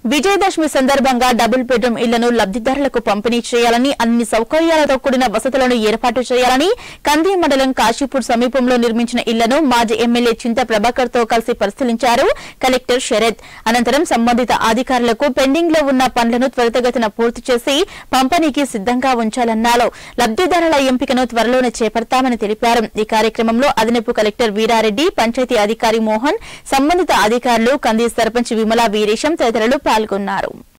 విజయదశమి సందర్భంగా double bedroom ఇళ్లను లబ్దిదారులకు పంపిణీ చేయాలని అన్ని సౌకర్యాలతో కూడిన వసతులను ఏర్పాటు చేయాలని కంది మండలం కాశీపూర్ సమీపంలో నిర్మించిన ఇళ్లను మాజీ ఎమ్మెల్యే చింత ప్రభాకర్ తో కలిసి పరిశీలించారు కలెక్టర్ శరత్ అనంతరం సంబంధిత అధికారులకు పెండింగ్ లో ఉన్న పనులను త్వరితగతిన పూర్తి చేసి పంపిణీకి సిద్దంగా ఉంచాలన్నారు లబ్దిదారుల ఎంపికను త్వరలోనే చేపడతామని తెలిపారు ఈ కార్యక్రమంలో అదనపు కలెక్టర్ వీరారెడ్డి పంచాయతీ అధికారి మోహన్ సంబంధిత అధికారులు కంది సర్పంచ్ విమలా వీరేశం తదితరులు పాల్గొన్నారు